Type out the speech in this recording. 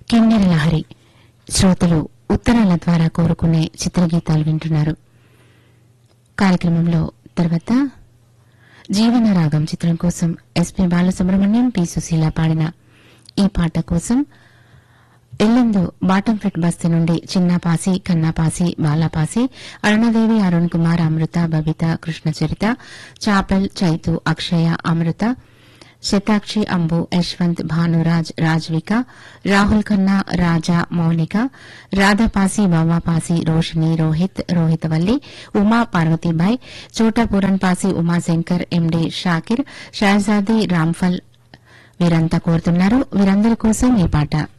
కిన్నెర లహరి శ్రోతలు ఉత్తరాల ద్వారా కోరుకునే చిత్రగీతాలు వింటున్నారు కార్యక్రమంలో తర్వాత జీవన రాగం చిత్రం కోసం ఎస్పి బాలసుబ్రహ్మణ్యం పి సుశీల పాడిన ఈ పాట కోసం ఎల్లందు బాటంఫెట్ బస్తీ నుండి చిన్నపాసి కన్నాపాసి బాలాపాసి అరుణదేవి అరుణ్ కుమార్ అమృత బబిత కృష్ణచరిత చాపెల్ చైతు అక్షయ అమృత శతాక్షి అంబు యశ్వంత్ భానురాజ్ రాజ్విక రాహుల్ ఖన్నా రాజా మౌనిక రాధాపాసి బావాపాసి రోషిని రోహిత్ రోహితవల్లి ఉమా పార్వతీబాయ్ చోటా పూరన్పాసి ఉమాశంకర్ ఎండి షాకిర్ షహజాది రామ్ఫల్ వీరంతా కోరుతున్నారు వీరందరి కోసం ఈ పాట